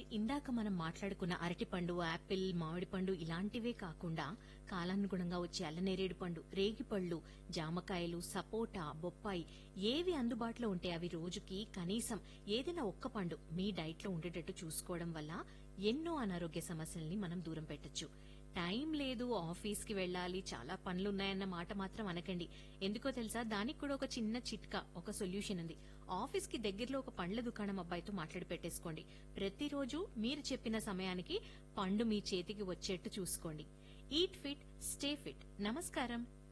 ఇందాక మనం మాట్లాడుకున్న అరటిపండు యాపిల్ మామిడి పండు ఇలాంటివే కాకుండా కాలానుగుణంగా వచ్చే అల్లనేరేడు పండు రేగిపళ్ళు జామకాయలు సపోటా బొప్పాయి ఏవి అందుబాటులో ఉంటే అవి రోజుకి కనీసం ఏదైనా ఒక్క పండు మీ డైట్ లో ఉండేటట్టు చూసుకోవడం వల్ల ఎన్నో అనారోగ్య సమస్యల్ని మనం దూరం పెట్టొచ్చు టైం లేదు ఆఫీస్ కి వెళ్ళాలి చాలా పనులున్నాయన్న మాట మాత్రం అనకండి ఎందుకో తెలుసా దానికి కూడా ఒక చిన్న చిట్కా ఒక సొల్యూషన్ ఉంది ఆఫీస్ కి దగ్గరలో ఒక పండ్ల దుకాణం అబ్బాయితో మాట్లాడి పెట్టేసుకోండి ప్రతిరోజు మీరు చెప్పిన సమయానికి పండు మీ చేతికి వచ్చేట్టు చూసుకోండి ఈట్ ఫిట్ స్టే ఫిట్ నమస్కారం